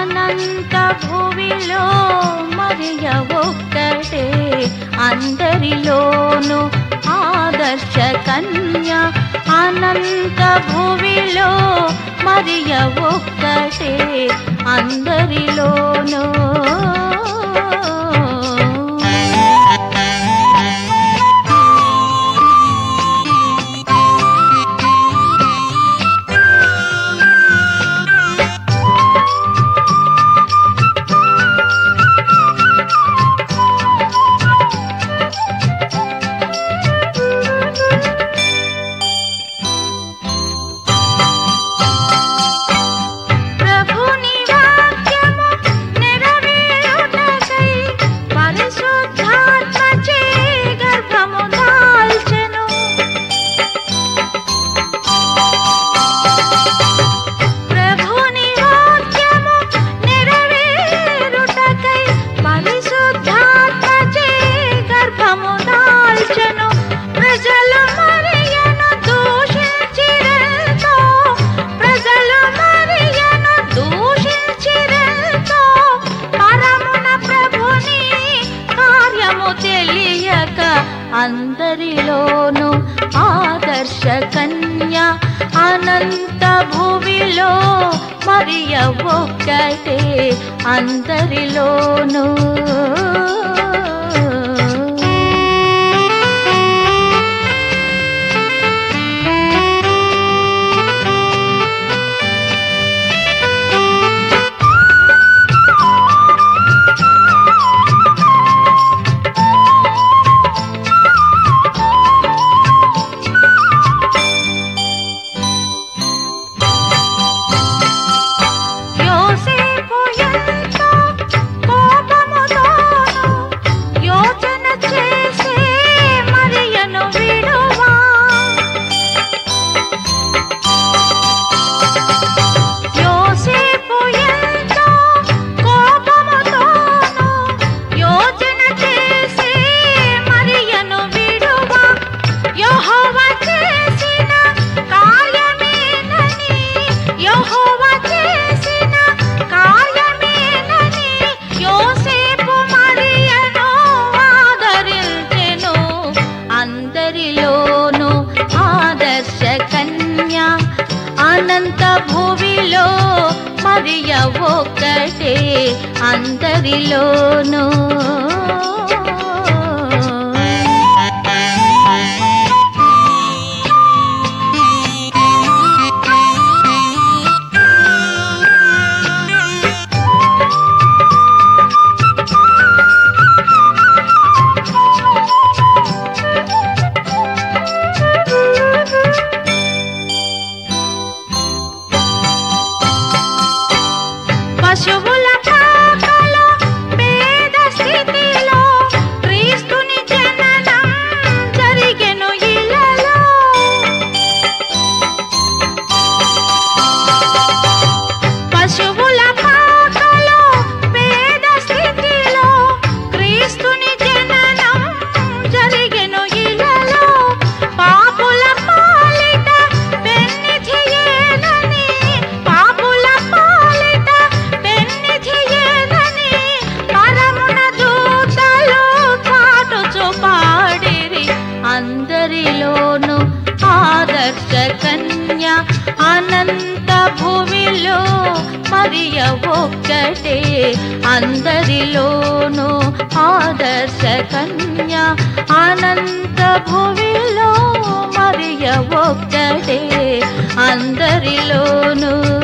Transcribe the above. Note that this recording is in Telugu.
అనంత భువిలో మరియ ఒక్కటే అందరిలోను ఆదర్శ కన్య అనంత భువిలో మరియ ఒక్కటే అందరిలోను ప్రభుని వాక్యము నెరవేరుటకై పరిశుద్ధాత్మచే గర్భము దాల్చెను ప్రభుని వాక్యము నెరవేరుటకై పరిశుద్ధాత్మచే గర్భము దాల్చెను ప్రజలు మరియను దూషించిరెంతో ప్రజలు మరియను దూషించిరెంతో పరమున ప్రభుని కార్యము తెలియక అందరిలోను ఆదర్శ కన్య అనంత భువిలో మరియ ఒక్కటే అందరిలోను యోసేపు ఎంతో కోపముతోను యోచన చేసే మరియను విడువా యోసేపు ఎంతో కోపముతోను యోచన చేసే మరియను విడువా యెహోవా చేసిన కార్యమేనని యెహోవా చేసిన కార్యమేనని యోసేపు మరియను ఆదరించెను అందరిలోను ఆదర్శ కన్య అనంత భువిలో మరియ ఒక్కటే అందరిలోను పశువుల పాకలో పేద స్థితిలో క్రీస్తుని జననం జరిగెను ఇలలో పశువుల పాకలో పేద స్థితిలో క్రీస్తుని జననం జరిగెను ఇలలో పాపుల పాలిట పెన్నిధియేనని పాపుల పాలిట పెన్నిధియేనని పరమున దూతలు చాటుచు పాడిరి అందరిలోను ఆదర్శ కన్య అనంత భువిలో మరియ ఒక్కటే అందరిలోను ఆదర్శ కన్య అనంత భువిలో మరియ ఒక్కటే అందరిలోను